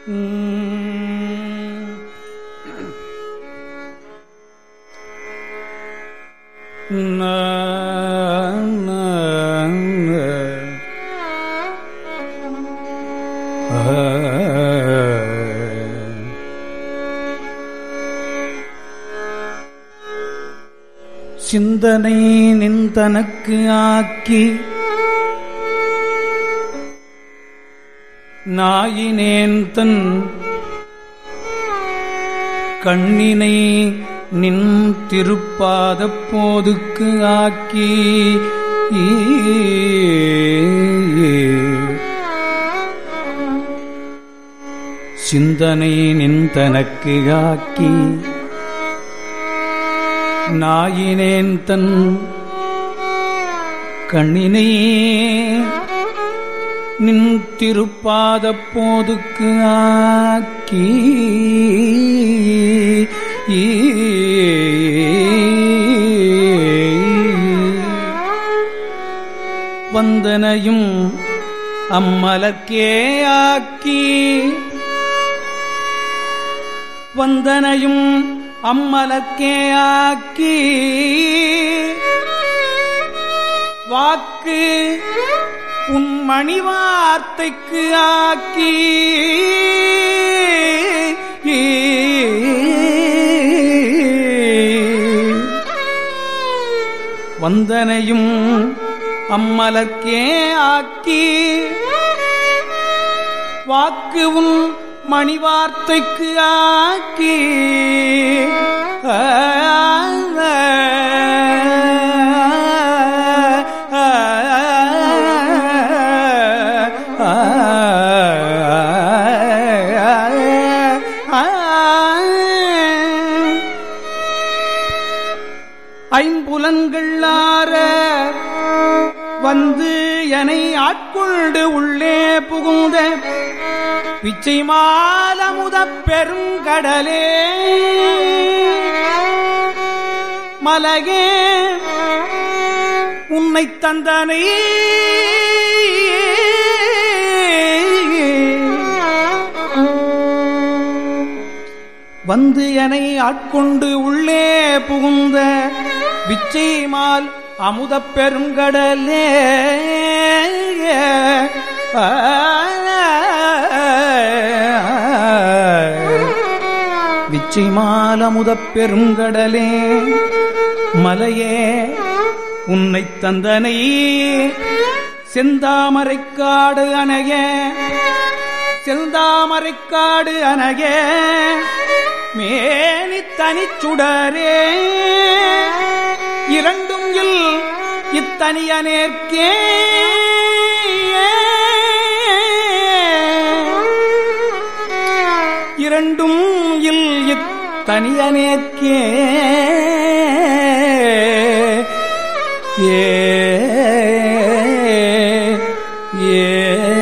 சிந்தனை நின்றனக்கு ஆக்கி நாயினேன் தன் கண்ணினை நின் திருப்பாத போதுக்கு ஆக்கி சிந்தனை நின்றனக்கு ஆக்கி நாயினேன் தன் கண்ணினை நின் திருப்பாத போதுக்கு ஆக்கி வந்தனையும் அம்மலக்கே ஆக்கி வந்தனையும் அம்மலக்கே ஆக்கி வாக்கு உன் மணி வார்த்தைக்கு ஆக்கி வந்தனையும் அம்மலர்க்கே ஆக்கி வாக்கு உன் மணி வார்த்தைக்கு ஆக்கி ஐம்புலன்கள்ளார வந்து எனை ஆட்கொண்டு உள்ளே புகுந்த பிச்சை மாலமுத பெருங்கடலே மலகே உன்னை தந்தனை வந்து எனை ஆட்கொண்டு உள்ளே புகுந்த விச்சைமால் அமுத பெருங்கடலே விச்சைமால் அமுத பெருங்கடலே மலையே உன்னை தந்தனை செந்தாமரைக்காடு அணைய செந்தாமரைக்காடு அணைய மேனி தனிச்சுடரே இரண்டும் இல் இத்தனியனேற்கே இரண்டும் இல் இத்தனியனேற்கே ஏ ஏ